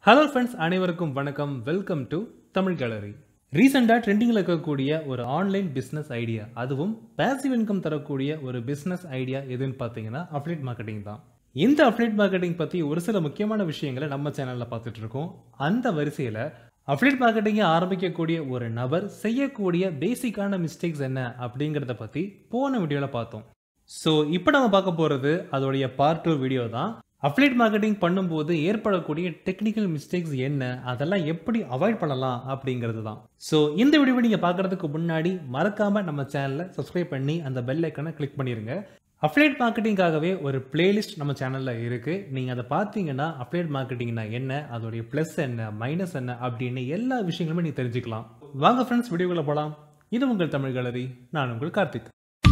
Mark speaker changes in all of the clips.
Speaker 1: hello friends அனைவருக்கும் வணக்கம் welcome to Tamil gallery ரீசெண்டாக ட்ரெண்டிங்கில் இருக்கக்கூடிய ஒரு ஆன்லைன் பிஸ்னஸ் ஐடியா அதுவும் பேசிவ் இன்கம் தரக்கூடிய ஒரு பிஸ்னஸ் ஐடியா எதுன்னு பார்த்தீங்கன்னா அஃப்லேட் மார்க்கெட்டிங் தான் இந்த அஃப்லேட் மார்க்கெட்டிங் பற்றி ஒரு சில முக்கியமான விஷயங்களை நம்ம சேனலில் பார்த்துட்டு இருக்கோம் அந்த வரிசையில் அஃப்லேட் மார்க்கெட்டிங்கை ஆரம்பிக்கக்கூடிய ஒரு நபர் செய்யக்கூடிய பேசிக்கான மிஸ்டேக்ஸ் என்ன அப்படிங்கிறத பற்றி போன வீடியோவில் பார்த்தோம் ஸோ இப்போ நம்ம பார்க்க போகிறது அதோடைய பார்ட் டூ வீடியோ தான் அஃப்லேட் மார்க்கெட்டிங் பண்ணும்போது ஏற்படக்கூடிய டெக்னிக்கல் மிஸ்டேக்ஸ் என்ன அதெல்லாம் எப்படி அவாய்ட் பண்ணலாம் அப்படிங்கிறது தான் ஸோ இந்த வீடியோவை நீங்கள் பார்க்குறதுக்கு முன்னாடி மறக்காமல் நம்ம சேனலை சப்ஸ்கிரைப் பண்ணி அந்த பெல் ஐக்கனை கிளிக் பண்ணிடுங்க அஃப்லேட் மார்க்கெட்டிங்காகவே ஒரு பிளேலிஸ்ட் நம்ம சேனலில் இருக்குது நீங்கள் அதை பார்த்தீங்கன்னா அஃப்லேட் மார்க்கெட்டிங்னா என்ன அதோடைய ப்ளஸ் என்ன மைனஸ் என்ன அப்படின்னு எல்லா விஷயங்களுமே நீங்கள் தெரிஞ்சுக்கலாம் வாங்க ஃப்ரெண்ட்ஸ் வீடியோக்குள்ளே போகலாம் இது உங்கள் தமிழ் கேலரி நான் உங்கள் கார்த்திக்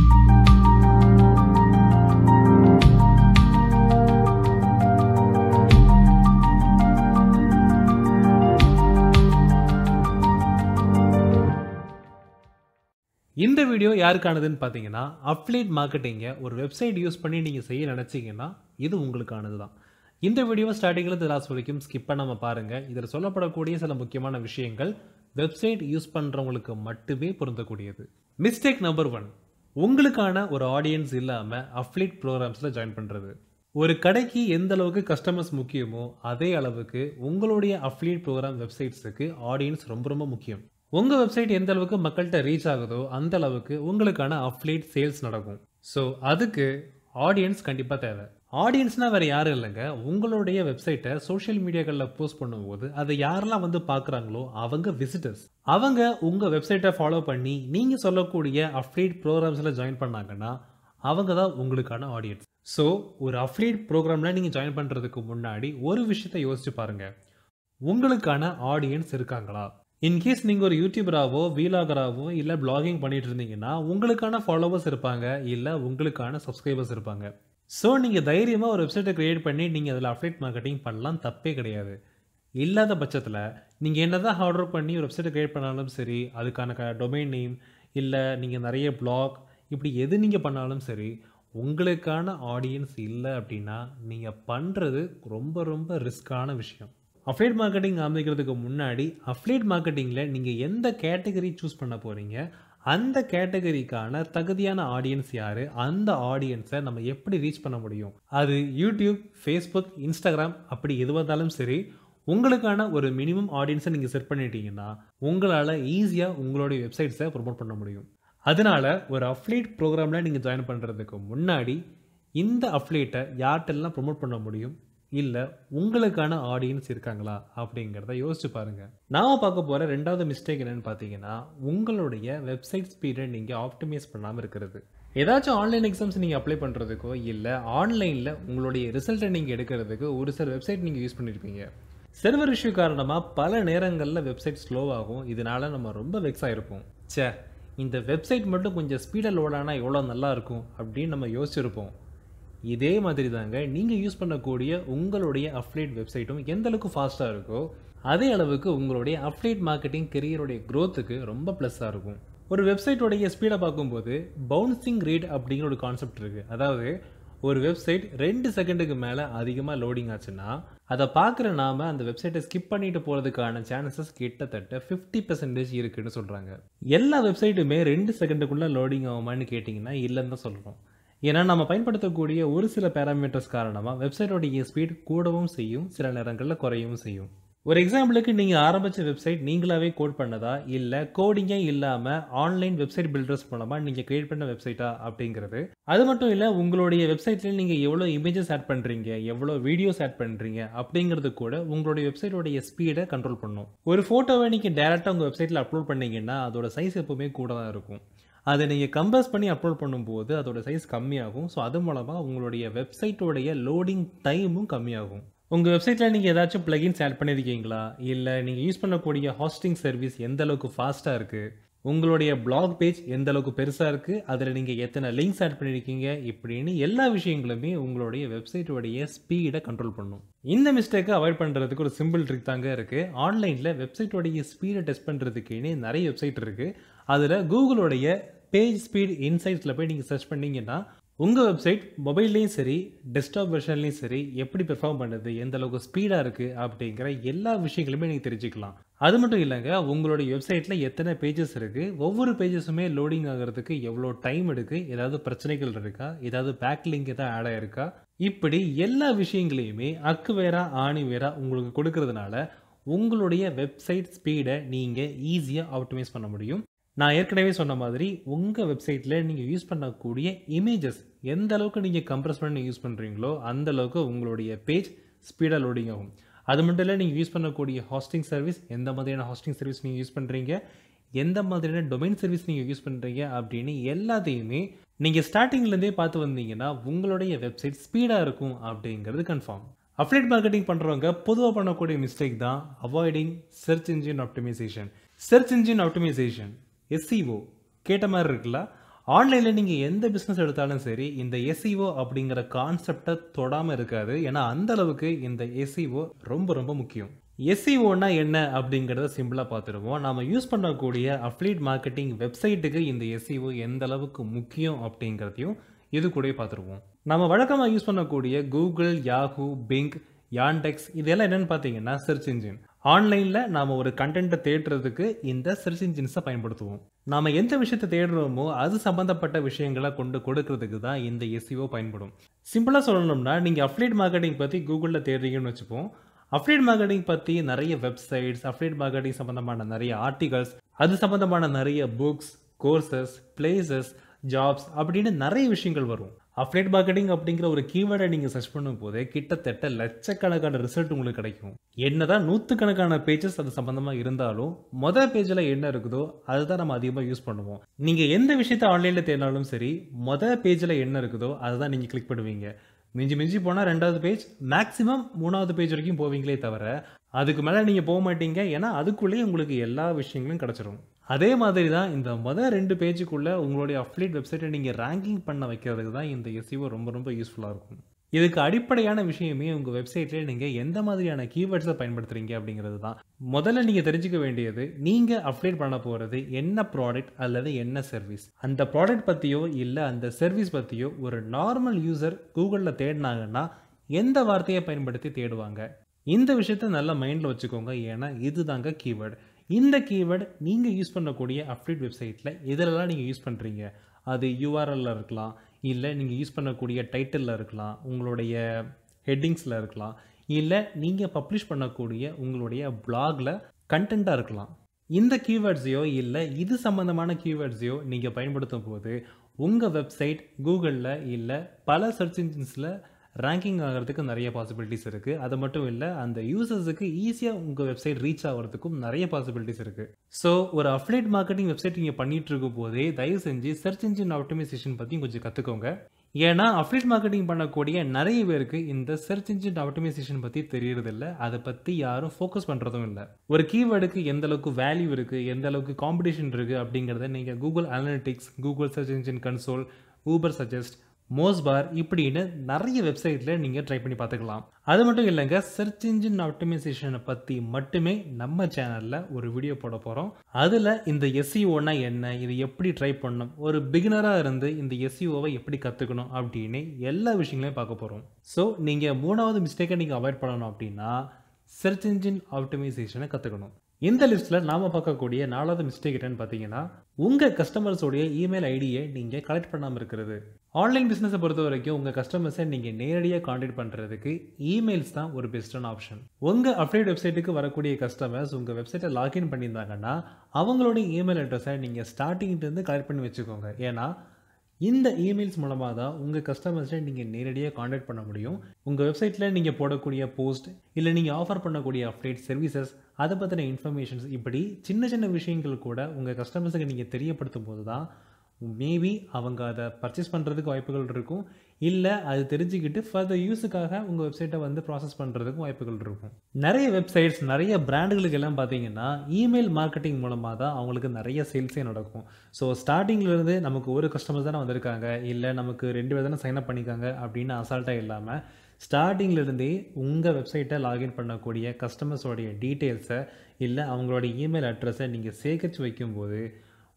Speaker 1: இந்த வீடியோ யாருக்கானதுன்னு பார்த்தீங்கன்னா அப்லேட் மார்க்கெட்டிங்கை ஒரு வெப்சைட் யூஸ் பண்ணி நீங்கள் செய்ய நினச்சிங்கன்னா இது உங்களுக்கானது தான் இந்த வீடியோ ஸ்டார்டிங்கில் இருந்து லாஸ்ட் வரைக்கும் ஸ்கிப் பண்ணாமல் பாருங்கள் இதில் சொல்லப்படக்கூடிய சில முக்கியமான விஷயங்கள் வெப்சைட் யூஸ் பண்ணுறவங்களுக்கு மட்டுமே பொருந்தக்கூடியது மிஸ்டேக் நம்பர் ஒன் உங்களுக்கான ஒரு ஆடியன்ஸ் இல்லாமல் அஃப்லேட் ப்ரோக்ராம்ஸில் ஜாயின் பண்ணுறது ஒரு கடைக்கு எந்த அளவுக்கு கஸ்டமர்ஸ் முக்கியமோ அதே அளவுக்கு உங்களுடைய அஃப்லேட் ப்ரோக்ராம் வெப்சைட்ஸுக்கு ஆடியன்ஸ் ரொம்ப ரொம்ப முக்கியம் உங்கள் வெப்சைட் எந்த அளவுக்கு மக்கள்கிட்ட ரீச் ஆகுதோ அந்த அளவுக்கு உங்களுக்கான அஃப்லேட் சேல்ஸ் நடக்கும் ஸோ அதுக்கு ஆடியன்ஸ் கண்டிப்பாக தேவை ஆடியன்ஸ்னால் வேறு யாரும் இல்லைங்க உங்களுடைய வெப்சைட்டை சோஷியல் மீடியாக்களில் போஸ்ட் பண்ணும்போது அதை யாரெல்லாம் வந்து பார்க்குறாங்களோ அவங்க விசிட்டர்ஸ் அவங்க உங்கள் வெப்சைட்டை ஃபாலோ பண்ணி நீங்கள் சொல்லக்கூடிய அஃப்லேட் ப்ரோக்ராம்ஸில் ஜாயின் பண்ணாங்கன்னா அவங்க தான் உங்களுக்கான ஆடியன்ஸ் ஸோ ஒரு அஃப்லேட் ப்ரோக்ராமில் நீங்கள் ஜாயின் பண்ணுறதுக்கு முன்னாடி ஒரு விஷயத்தை யோசிச்சு பாருங்கள் உங்களுக்கான ஆடியன்ஸ் இருக்காங்களா இன்கேஸ் நீங்கள் ஒரு யூடியூபராகவோ வீலாகராகவோ இல்லை பிளாகிங் பண்ணிட்டு இருந்தீங்கன்னா உங்களுக்கான ஃபாலோவர்ஸ் இருப்பாங்க இல்லை உங்களுக்கான சப்ஸ்கிரைபர்ஸ் இருப்பாங்க ஸோ நீங்கள் தைரியமாக ஒரு வெப்சைட்டை க்ரியேட் பண்ணி நீங்கள் அதில் அப்டேட் மார்க்கெட்டிங் பண்ணலாம் தப்பே கிடையாது இல்லாத பட்சத்தில் நீங்கள் என்ன தான் ஹார்ட் ஒர்க் பண்ணி ஒரு வெப்சைட்டை க்ரியேட் பண்ணாலும் சரி அதுக்கான க டொமைன் நேம் இல்லை நீங்கள் நிறைய பிளாக் இப்படி எது நீங்கள் பண்ணாலும் சரி உங்களுக்கான ஆடியன்ஸ் இல்லை அப்படின்னா நீங்கள் பண்ணுறது ரொம்ப ரொம்ப ரிஸ்க்கான விஷயம் அஃப்லேட் மார்க்கெட்டிங் ஆரம்பிக்கிறதுக்கு முன்னாடி அஃப்லேட் மார்க்கெட்டிங்கில் நீங்கள் எந்த கேட்டகரி சூஸ் பண்ண போகிறீங்க அந்த கேட்டகரிக்கான தகுதியான ஆடியன்ஸ் யார் அந்த ஆடியன்ஸை நம்ம எப்படி ரீச் பண்ண முடியும் அது யூடியூப் ஃபேஸ்புக் இன்ஸ்டாகிராம் அப்படி எது வந்தாலும் சரி உங்களுக்கான ஒரு மினிமம் ஆடியன்ஸை நீங்கள் செட் பண்ணிட்டீங்கன்னா உங்களால் ஈஸியாக உங்களுடைய வெப்சைட்ஸை ப்ரொமோட் பண்ண முடியும் அதனால ஒரு அஃப்லேட் ப்ரோக்ராமில் நீங்கள் ஜாயின் பண்ணுறதுக்கு முன்னாடி இந்த அஃப்லேட்டை யார்கிட்டெல்லாம் ப்ரொமோட் பண்ண முடியும் இல்லை உங்களுக்கான ஆடியன்ஸ் இருக்காங்களா அப்படிங்கிறத யோசிச்சு பாருங்கள் நான் பார்க்க போகிற ரெண்டாவது மிஸ்டேக் என்னென்னு பார்த்தீங்கன்னா உங்களுடைய வெப்சைட் ஸ்பீடை நீங்கள் ஆப்டிமைஸ் பண்ணாமல் இருக்கிறது ஏதாச்சும் ஆன்லைன் எக்ஸாம்ஸ் நீங்கள் அப்ளை பண்ணுறதுக்கோ இல்லை ஆன்லைனில் உங்களுடைய ரிசல்ட்டை நீங்கள் எடுக்கிறதுக்கு ஒரு சில வெப்சைட் நீங்கள் யூஸ் பண்ணியிருப்பீங்க சர்வர் இஷ்யூ காரணமாக பல நேரங்களில் வெப்சைட் ஸ்லோவாகும் இதனால நம்ம ரொம்ப வெக்ஸ் ஆகிருப்போம் சே இந்த வெப்சைட் மட்டும் கொஞ்சம் ஸ்பீடாக லோட் ஆனால் எவ்வளோ நல்லா இருக்கும் அப்படின்னு நம்ம யோசிச்சிருப்போம் இதே மாதிரி தாங்க நீங்கள் யூஸ் பண்ணக்கூடிய உங்களுடைய அப்லேட் வெப்சைட்டும் எந்த அளவுக்கு ஃபாஸ்ட்டாக இருக்கோ அதே அளவுக்கு உங்களுடைய அப்லேட் மார்க்கெட்டிங் கெரியருடைய க்ரோத்துக்கு ரொம்ப ப்ளஸ்ஸாக இருக்கும் ஒரு வெப்சைட்டோடைய ஸ்பீடை பார்க்கும்போது பவுன்சிங் ரேட் அப்படிங்கிற ஒரு கான்செப்ட் இருக்குது அதாவது ஒரு வெப்சைட் ரெண்டு செகண்டுக்கு மேலே அதிகமாக லோடிங் ஆச்சுன்னா அதை பார்க்குற நாம அந்த வெப்சைட்டை ஸ்கிப் பண்ணிட்டு போகிறதுக்கான சான்சஸ் கிட்டத்தட்ட ஃபிஃப்டி பர்சன்டேஜ் இருக்குன்னு சொல்கிறாங்க எல்லா வெப்சைட்டுமே ரெண்டு செகண்டுக்குள்ளே லோடிங் ஆகுமான்னு கேட்டிங்கன்னா இல்லைன்னு தான் சொல்கிறோம் ஏன்னா நம்ம பயன்படுத்தக்கூடிய ஒரு சில பேராமீட்டர்ஸ் காரணமாக வெப்சைட்டோடைய ஸ்பீட் கூடவும் செய்யும் சில நேரங்களில் குறையவும் செய்யும் ஒரு எக்ஸாம்பிளுக்கு நீங்கள் ஆரம்பித்த வெப்சைட் நீங்களாவே கோட் பண்ணதா இல்லை கோடிங்கே இல்லாமல் ஆன்லைன் வெப்சைட் பில்டர்ஸ் மூலமாக நீங்கள் கிரியேட் பண்ண வெப்சைட்டா அப்படிங்கிறது அது மட்டும் இல்லை உங்களுடைய வெப்சைட்டில் நீங்கள் எவ்வளோ இமேஜஸ் ஆட் பண்ணுறீங்க எவ்வளோ வீடியோஸ் ஆட் பண்ணுறீங்க அப்படிங்கிறது கூட உங்களுடைய வெப்சைட்டோடைய ஸ்பீடை கண்ட்ரோல் பண்ணும் ஒரு ஃபோட்டோவை நீங்கள் டேரெக்டாக உங்கள் வெப்சைட்டில் அப்லோட் பண்ணீங்கன்னா அதோட சைஸ் எப்பவுமே கூட தான் இருக்கும் அதை நீங்கள் கம்பேர்ஸ் பண்ணி அப்லோட் பண்ணும்போது அதோட சைஸ் கம்மியாகும் ஸோ அது மூலமாக உங்களுடைய வெப்சைட்டோடைய லோடிங் டைமும் கம்மியாகும் உங்கள் வெப்சைட்டில் நீங்கள் ஏதாச்சும் ப்ளகின்ஸ் ஆட் பண்ணியிருக்கீங்களா இல்லை நீங்கள் யூஸ் பண்ணக்கூடிய ஹாஸ்டிங் சர்வீஸ் எந்த அளவுக்கு ஃபாஸ்ட்டாக இருக்குது உங்களுடைய பிளாக் பேஜ் எந்த அளவுக்கு பெருசாக இருக்குது அதில் நீங்கள் எத்தனை லிங்க்ஸ் ஆட் பண்ணியிருக்கீங்க இப்படின்னு எல்லா விஷயங்களுமே உங்களுடைய வெப்சைட்டோடைய ஸ்பீடை கண்ட்ரோல் பண்ணும் இந்த மிஸ்டேக்கை அவாய்ட் பண்ணுறதுக்கு ஒரு சிம்பிள் ட்ரிக் தாங்க இருக்குது ஆன்லைனில் வெப்சைட்டோடைய ஸ்பீடை டெஸ்ட் பண்ணுறதுக்குன்னு நிறைய வெப்சைட் இருக்குது அதில் கூகுளோடைய பேஜ் ஸ்பீட் இன்சைட்ஸில் போய் நீங்கள் சர்ச் பண்ணிங்கன்னா உங்கள் வெப்சைட் மொபைல்லையும் சரி டெஸ்க்டாப் வெர்ஷன்லையும் சரி எப்படி பெர்ஃபார்ம் பண்ணுது எந்த அளவுக்கு ஸ்பீடாக இருக்குது அப்படிங்கிற எல்லா விஷயங்களுமே நீங்கள் தெரிஞ்சுக்கலாம் அது மட்டும் இல்லைங்க உங்களுடைய வெப்சைட்டில் எத்தனை பேஜஸ் இருக்குது ஒவ்வொரு பேஜஸுமே லோடிங் ஆகிறதுக்கு எவ்வளோ டைம் எடுக்குது ஏதாவது பிரச்சனைகள் இருக்கா ஏதாவது பேக் லிங்க் ஏதாவது ஆட் ஆயிருக்கா இப்படி எல்லா விஷயங்களையுமே அக்கு வேறா ஆணி வேறா உங்களுக்கு கொடுக்கறதுனால உங்களுடைய வெப்சைட் ஸ்பீடை நீங்கள் ஈஸியாக ஆப்டிமைஸ் பண்ண முடியும் நான் ஏற்கனவே சொன்ன மாதிரி உங்கள் வெப்சைட்டில் நீங்கள் யூஸ் பண்ணக்கூடிய இமேஜஸ் எந்த அளவுக்கு நீங்கள் கம்ப்ரஸ் பண்ணி யூஸ் பண்ணுறீங்களோ அந்த அளவுக்கு உங்களுடைய பேஜ் ஸ்பீடாக லோடிங் ஆகும் அது மட்டும் இல்லை நீங்கள் யூஸ் பண்ணக்கூடிய ஹாஸ்டிங் சர்வீஸ் எந்த மாதிரியான ஹாஸ்டிங் சர்வீஸ் நீங்கள் யூஸ் பண்ணுறீங்க எந்த மாதிரியான டொமைன் சர்வீஸ் நீங்கள் யூஸ் பண்ணுறீங்க அப்படின்னு எல்லாத்தையுமே நீங்கள் ஸ்டார்டிங்லேருந்தே பார்த்து வந்தீங்கன்னா உங்களுடைய வெப்சைட் ஸ்பீடாக இருக்கும் அப்படிங்கிறது கன்ஃபார்ம் அப்லேட் மார்க்கெட்டிங் பண்ணுறவங்க பொதுவாக பண்ணக்கூடிய மிஸ்டேக் தான் avoiding search engine optimization search engine optimization SEO கேட்ட மாதிரி இருக்குல்ல ஆன்லைனில் நீங்கள் எந்த பிஸ்னஸ் எடுத்தாலும் சரி இந்த எஸ்சிஓ அப்படிங்கிற கான்செப்டை தொடாமல் இருக்காது ஏன்னா அந்த அளவுக்கு இந்த எஸ்சிஓ ரொம்ப ரொம்ப முக்கியம் எஸ்சிஓனா என்ன அப்படிங்கிறத சிம்பிளாக பார்த்துருவோம் நம்ம யூஸ் பண்ணக்கூடிய அஃப்லீட் மார்க்கெட்டிங் வெப்சைட்டுக்கு இந்த எஸ்சிஓ எந்த அளவுக்கு முக்கியம் அப்படிங்கிறதையும் இது கூட பார்த்துருவோம் நம்ம வழக்கமாக யூஸ் பண்ணக்கூடிய கூகுள் யாஹூ பிங்க் யாண்டெக்ஸ் இதெல்லாம் என்னென்னு பார்த்தீங்கன்னா சர்ச் இன்ஜின் ஆன்லைனில் நாம் ஒரு கண்டென்ட்டை தேடுறதுக்கு இந்த சர்ச் இன்ஜின்ஸை பயன்படுத்துவோம் நாம் எந்த விஷயத்தை தேடுறோமோ அது சம்மந்தப்பட்ட விஷயங்களை கொண்டு கொடுக்கறதுக்கு தான் இந்த எஸ்சிஓ பயன்படும் சிம்பிளாக சொல்லணும்னா நீங்கள் அஃப்லேட் மார்க்கெட்டிங் பற்றி கூகுளில் தேடுறீங்கன்னு வச்சுப்போம் அஃப்லேட் மார்க்கெட்டிங் பற்றி நிறைய வெப்சைட்ஸ் அஃப்லேட் மார்க்கெட்டிங் சம்மந்தமான நிறைய ஆர்டிகல்ஸ் அது சம்மந்தமான நிறைய புக்ஸ் கோர்சஸ் பிளேசஸ் ஜாப்ஸ் அப்படின்னு நிறைய விஷயங்கள் வரும் அஃப்லேட் மார்க்கெட்டிங் அப்படிங்கிற ஒரு கீவேர்டை நீங்கள் சர்ச் பண்ணும் போதே கிட்டத்தட்ட லட்சக்கணக்கான ரிசல்ட் உங்களுக்கு கிடைக்கும் என்னதான் நூற்றுக்கணக்கான பேஜஸ் அது சம்மந்தமாக இருந்தாலும் மொதல் பேஜில் என்ன இருக்குதோ அதுதான் நம்ம அதிகமாக யூஸ் பண்ணுவோம் நீங்கள் எந்த விஷயத்த ஆன்லைனில் தேடினாலும் சரி மொதல் பேஜில் என்ன இருக்குதோ அதுதான் நீங்கள் கிளிக் பண்ணுவீங்க மிஞ்சி மிஞ்சி போனால் ரெண்டாவது பேஜ் மேக்ஸிமம் மூணாவது பேஜ் வரைக்கும் போவீங்களே தவிர அதுக்கு மேலே நீங்கள் போக மாட்டீங்க ஏன்னா அதுக்குள்ளேயே உங்களுக்கு எல்லா விஷயங்களும் கிடச்சிரும் அதே மாதிரி தான் இந்த மொதல் ரெண்டு பேஜுக்குள்ளே உங்களுடைய அஃப்லேட் வெப்சைட்டை நீங்கள் ரேங்கிங் பண்ண வைக்கிறதுக்கு தான் இந்த எஸ்இஓ ரொம்ப ரொம்ப யூஸ்ஃபுல்லாக இருக்கும் இதுக்கு அடிப்படையான விஷயமே உங்கள் வெப்சைட்லேயே நீங்கள் எந்த மாதிரியான கீவேர்ட்ஸை பயன்படுத்துகிறீங்க அப்படிங்கிறது தான் முதல்ல நீங்கள் தெரிஞ்சுக்க வேண்டியது நீங்கள் அப்டேட் பண்ண போகிறது என்ன ப்ராடக்ட் அல்லது என்ன சர்வீஸ் அந்த ப்ராடக்ட் பற்றியோ இல்லை அந்த சர்வீஸ் பற்றியோ ஒரு நார்மல் யூசர் கூகுளில் தேடினாங்கன்னா எந்த வார்த்தையை பயன்படுத்தி தேடுவாங்க இந்த விஷயத்த நல்லா மைண்டில் வச்சுக்கோங்க ஏன்னா இது தாங்க கீவேர்டு இந்த கீவேர்டு நீங்கள் யூஸ் பண்ணக்கூடிய அப்டேட் வெப்சைட்டில் எதிலெல்லாம் நீங்கள் யூஸ் பண்ணுறீங்க அது யூஆர்எல்ல இருக்கலாம் இல்லை நீங்கள் யூஸ் பண்ணக்கூடிய டைட்டிலில் இருக்கலாம் உங்களுடைய ஹெட்டிங்ஸில் இருக்கலாம் இல்லை நீங்கள் பப்ளிஷ் பண்ணக்கூடிய உங்களுடைய பிளாகில் கண்டென்ட்டாக இருக்கலாம் இந்த கீவேர்ட்ஸையோ இல்லை இது சம்மந்தமான கீவேர்ட்ஸையோ நீங்கள் பயன்படுத்தும் போது உங்கள் வெப்சைட் கூகுளில் இல்லை பல சர்ச் இன்ஜின்ஸில் ரேங்கிங் ஆகிறதுக்கு நிறைய பாசிபிலிட்டிஸ் இருக்குது அது மட்டும் இல்லை அந்த யூசர்ஸுக்கு ஈஸியாக உங்கள் வெப்சைட் ரீச் ஆகிறதுக்கும் நிறைய பாசிபிலிட்டிஸ் இருக்குது ஸோ ஒரு அஃப்லேட் மார்க்கெட்டிங் வெப்சைட் நீங்கள் பண்ணிட்டு இருக்கும் போதே தயவு செஞ்சு சர்ச் இன்ஜின் ஆப்டிமைசேஷன் பற்றியும் கொஞ்சம் கற்றுக்கோங்க ஏன்னா அஃப்லேட் மார்க்கெட்டிங் பண்ணக்கூடிய நிறைய பேருக்கு இந்த சர்ச் இன்ஜின் ஆப்டிமைசேஷன் பற்றி தெரியறதில்ல அதை பற்றி யாரும் ஃபோக்கஸ் பண்ணுறதும் இல்லை ஒரு கீவேர்டுக்கு எந்த அளவுக்கு வேல்யூ இருக்குது எந்த அளவுக்கு காம்படிஷன் இருக்குது அப்படிங்கிறத நீங்கள் Google analytics Google search engine console Ubersuggest MozBar இப்படின்னு நிறைய வெப்சைட்டில் நீங்கள் ட்ரை பண்ணி பார்த்துக்கலாம் அது மட்டும் இல்லைங்க சர்ச் இன்ஜின் ஆப்டிமைசேஷனை பற்றி மட்டுமே நம்ம சேனலில் ஒரு வீடியோ போட போகிறோம் அதில் இந்த எஸ்சிஓனா என்ன இது எப்படி ட்ரை பண்ணணும் ஒரு பிகினராக இருந்து இந்த எஸ்சிஓவை எப்படி கற்றுக்கணும் அப்படின்னு எல்லா விஷயங்களையும் பார்க்க போகிறோம் ஸோ நீங்கள் மூணாவது மிஸ்டேக்கை நீங்கள் அவாய்ட் பண்ணணும் அப்படின்னா சர்ச் இன்ஜின் ஆப்டிமைசேஷனை கற்றுக்கணும் இந்த லிஸ்ட்டில் நாம் பார்க்கக்கூடிய நாலாவது மிஸ்டேக் என்னன்னு பார்த்தீங்கன்னா உங்கள் கஸ்டமர்ஸோடைய இமெயில் ஐடியை நீங்கள் கலெக்ட் பண்ணாமல் இருக்கிறது ஆன்லைன் பிஸ்னஸை பொறுத்த வரைக்கும் உங்கள் கஸ்டமர்ஸை நீங்கள் நேரடியாக காண்டாக்ட் பண்ணுறதுக்கு இமெயில்ஸ் தான் ஒரு பெஸ்ட்டான ஆப்ஷன் உங்கள் அப்டேட் வெப்சைட்டுக்கு வரக்கூடிய கஸ்டமர்ஸ் உங்கள் வெப்சைட்டை லாகின் பண்ணியிருந்தாங்கன்னா அவங்களுடைய இமெயில் அட்ரஸை நீங்கள் ஸ்டார்டிங்லேருந்து கலெக்ட் பண்ணி வச்சுக்கோங்க ஏன்னா இந்த இமெயில்ஸ் மூலமாக தான் உங்கள் கஸ்டமர்ஸை நீங்கள் நேரடியாக காண்டாக்ட் பண்ண முடியும் உங்கள் வெப்சைட்டில் நீங்கள் போடக்கூடிய போஸ்ட் இல்லை நீங்கள் ஆஃபர் பண்ணக்கூடிய அப்டேட் சர்வீசஸ் அதை பற்றின இன்ஃபர்மேஷன்ஸ் இப்படி சின்ன சின்ன விஷயங்கள் கூட உங்கள் கஸ்டமர்ஸுக்கு நீங்கள் தெரியப்படுத்தும் போது தான் மேபி அவங்க அதை பர்ச்சேஸ் பண்ணுறதுக்கு வாய்ப்புகள் இருக்கும் இல்லை அது தெரிஞ்சுக்கிட்டு ஃபர்தர் யூஸுக்காக உங்கள் வெப்சைட்டை வந்து ப்ராசஸ் பண்ணுறதுக்கும் வாய்ப்புகள் இருக்கும் நிறைய வெப்சைட்ஸ் நிறைய பிராண்டுகளுக்கு எல்லாம் பார்த்தீங்கன்னா இமெயில் மார்க்கெட்டிங் மூலமாக தான் அவங்களுக்கு நிறைய சேல்ஸே நடக்கும் ஸோ ஸ்டார்டிங்லேருந்து நமக்கு ஒரு கஸ்டமர் தானே வந்திருக்காங்க இல்லை நமக்கு ரெண்டு பேர் தானே சைன் அப் பண்ணிக்காங்க அப்படின்னு அசால்ட்டாக இல்லாமல் ஸ்டார்டிங்லேருந்தே உங்கள் வெப்சைட்டை லாகின் பண்ணக்கூடிய கஸ்டமர்ஸோடைய டீட்டெயில்ஸை இல்லை அவங்களோட இமெயில் அட்ரஸை நீங்கள் சேகரித்து வைக்கும்போது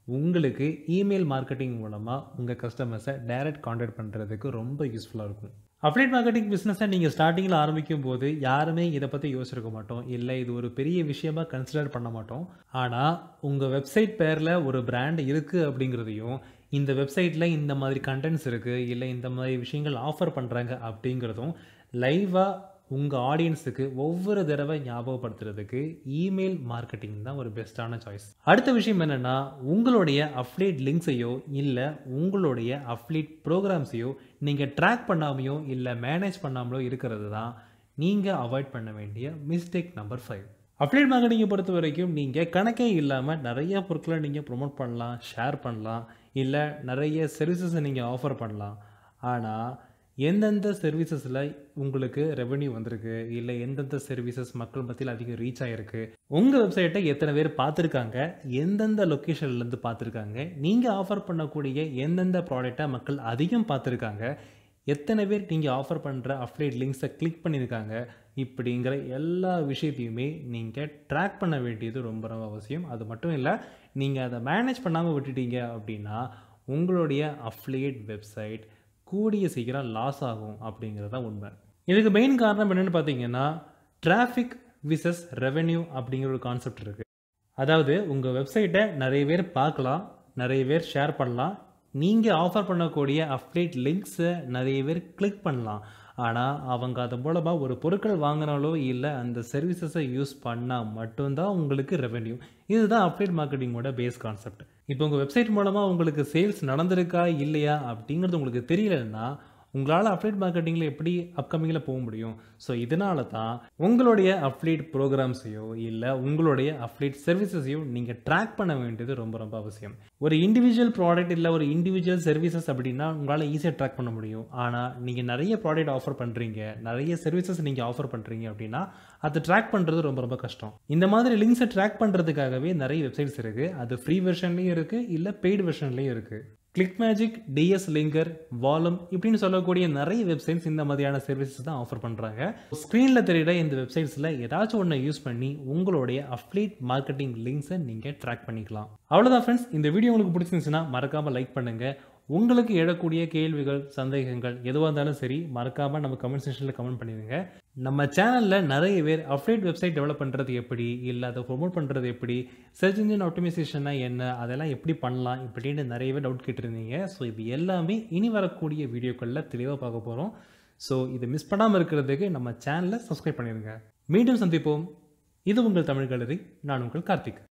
Speaker 1: உங்களுக்கு இமெயில் மார்க்கெட்டிங் மூலமாக உங்கள் கஸ்டமர்ஸை டைரக்ட் காண்டாக்ட் பண்ணுறதுக்கு ரொம்ப யூஸ்ஃபுல்லாக இருக்கும் அப்ளைட் மார்க்கெட்டிங் பிஸ்னஸை நீங்கள் ஸ்டார்டிங்கில் ஆரம்பிக்கும் போது யாருமே இதை பற்றி யோசிச்சிருக்க மாட்டோம் இல்லை இது ஒரு பெரிய விஷயமா கன்சிடர் பண்ண மாட்டோம் ஆனால் உங்கள் வெப்சைட் பேரில் ஒரு பிராண்ட் இருக்குது அப்படிங்கிறதையும் இந்த வெப்சைட்டில் இந்த மாதிரி கண்டென்ட்ஸ் இருக்குது இல்லை இந்த மாதிரி விஷயங்கள் ஆஃபர் பண்ணுறாங்க அப்படிங்கிறதும் லைவாக உங்கள் ஆடியன்ஸுக்கு ஒவ்வொரு தடவை ஞாபகப்படுத்துறதுக்கு இமெயில் மார்க்கெட்டிங் தான் ஒரு பெஸ்ட்டான சாய்ஸ் அடுத்த விஷயம் என்னென்னா உங்களுடைய அஃப்லேட் லிங்க்ஸையோ இல்லை உங்களுடைய அஃப்லேட் ப்ரோக்ராம்ஸையோ நீங்கள் ட்ராக் பண்ணாமையோ இல்லை மேனேஜ் பண்ணாமலோ இருக்கிறது தான் நீங்கள் அவாய்ட் பண்ண வேண்டிய மிஸ்டேக் நம்பர் ஃபைவ் அப்டேட் மார்க்கெட்டிங்கை பொறுத்த வரைக்கும் நீங்கள் கணக்கே இல்லாமல் நிறைய பொருட்களை நீங்கள் ப்ரொமோட் பண்ணலாம் ஷேர் பண்ணலாம் இல்லை நிறைய சர்வீசஸை நீங்கள் ஆஃபர் பண்ணலாம் ஆனால் எந்தெந்த சர்வீசஸில் உங்களுக்கு ரெவென்யூ வந்திருக்கு இல்லை எந்தெந்த சர்வீசஸ் மக்கள் மத்தியில் அதிகம் ரீச் ஆகிருக்கு உங்கள் வெப்சைட்டை எத்தனை பேர் பார்த்துருக்காங்க எந்தெந்த லொக்கேஷன்லேருந்து பார்த்துருக்காங்க நீங்கள் ஆஃபர் பண்ணக்கூடிய எந்தெந்த ப்ராடக்டை மக்கள் அதிகம் பார்த்துருக்காங்க எத்தனை பேர் நீங்கள் ஆஃபர் பண்ணுற அஃப்லேட் லிங்க்ஸை கிளிக் பண்ணியிருக்காங்க இப்படிங்கிற எல்லா விஷயத்தையுமே நீங்கள் ட்ராக் பண்ண வேண்டியது ரொம்ப ரொம்ப அவசியம் அது மட்டும் இல்லை நீங்கள் அதை மேனேஜ் பண்ணாமல் விட்டுட்டீங்க அப்படின்னா உங்களுடைய அஃப்லியேட் வெப்சைட் கூடிய சீக்கிரம் லாஸ் ஆகும் அப்படிங்கிறது தான் உண்மை இதுக்கு மெயின் காரணம் என்னென்னு பார்த்தீங்கன்னா டிராஃபிக் விசஸ் ரெவென்யூ அப்படிங்கிற ஒரு கான்செப்ட் இருக்குது அதாவது உங்கள் வெப்சைட்டை நிறைய பேர் பார்க்கலாம் நிறைய பேர் ஷேர் பண்ணலாம் நீங்கள் ஆஃபர் பண்ணக்கூடிய அப்டேட் லிங்க்ஸை நிறைய பேர் கிளிக் பண்ணலாம் ஆனால் அவங்க அது மூலமாக ஒரு பொருட்கள் வாங்கினாலோ இல்லை அந்த சர்வீசஸை யூஸ் பண்ணால் மட்டும்தான் உங்களுக்கு ரெவென்யூ இதுதான் அப்டேட் மார்க்கெட்டிங்கோட பேஸ் கான்செப்ட் இப்போ உங்கள் வெப்சைட் மூலமாக உங்களுக்கு சேல்ஸ் நடந்திருக்கா இல்லையா அப்படிங்கிறது உங்களுக்கு தெரியலன்னா உங்களால் அப்டேட் மார்க்கெட்டிங்கில் எப்படி அப்கமிங்கில் போக முடியும் ஸோ இதனால தான் உங்களுடைய அப்டேட் ப்ரோக்ராம்ஸையோ இல்லை உங்களுடைய அப்டேட் சர்வீசஸையோ நீங்கள் ட்ராக் பண்ண வேண்டியது ரொம்ப ரொம்ப அவசியம் ஒரு இண்டிவிஜுவல் ப்ராடக்ட் இல்லை ஒரு இண்டிவிஜுவல் சர்வீசஸ் அப்படின்னா உங்களால் ஈஸியாக ட்ராக் பண்ண முடியும் ஆனால் நீங்கள் நிறைய ப்ராடக்ட் ஆஃபர் பண்ணுறீங்க நிறைய சர்வீசஸ் நீங்கள் ஆஃபர் பண்ணுறீங்க அப்படின்னா அதை ட்ராக் பண்ணுறது ரொம்ப ரொம்ப கஷ்டம் இந்த மாதிரி லிங்க்ஸை ட்ராக் பண்ணுறதுக்காகவே நிறைய வெப்சைட்ஸ் இருக்குது அது ஃப்ரீ வெர்ஷன்லேயும் இருக்குது இல்லை பெய்டு வெர்ஷன்லேயும் இருக்குது கிளிக் மேஜிக் டிஎஸ் லிங்கர் வாலம் இப்படின்னு சொல்லக்கூடிய நிறைய வெப்சைட்ஸ் இந்த மாதிரியான சர்வீசஸ் தான் ஆஃபர் பண்ணுறாங்க ஸ்க்ரீனில் தெரியிற இந்த வெப்சைட்ஸில் ஏதாச்சும் ஒன்று யூஸ் பண்ணி உங்களுடைய அஃப்லீட் மார்க்கெட்டிங் லிங்க்ஸை நீங்கள் ட்ராக் பண்ணிக்கலாம் அவ்வளோதான் ஃப்ரெண்ட்ஸ் இந்த வீடியோ உங்களுக்கு பிடிச்சிருந்துச்சுன்னா மறக்காமல் லைக் பண்ணுங்கள் உங்களுக்கு எழக்கூடிய கேள்விகள் சந்தேகங்கள் எதுவாக இருந்தாலும் சரி மறக்காமல் நம்ம கமெண்ட் செக்ஷனில் கமெண்ட் பண்ணிடுங்க நம்ம சேனலில் நிறைய பேர் அப்டேட் வெப்சைட் டெவலப் பண்ணுறது எப்படி இல்லை அதை ப்ரொமோட் பண்ணுறது எப்படி சர்ச் இன்ஜின் ஆப்டிமைசேஷன்னா என்ன அதெல்லாம் எப்படி பண்ணலாம் இப்படின்னு நிறைய பேர் டவுட் கேட்டிருந்தீங்க ஸோ இது எல்லாமே இனி வரக்கூடிய வீடியோக்களில் தெளிவாக பார்க்க போகிறோம் ஸோ இதை மிஸ் பண்ணாமல் இருக்கிறதுக்கு நம்ம சேனலை சப்ஸ்கிரைப் பண்ணிடுங்க மீண்டும் சந்திப்போம் இது உங்கள் தமிழ் கலரி நான் உங்கள் கார்த்திக்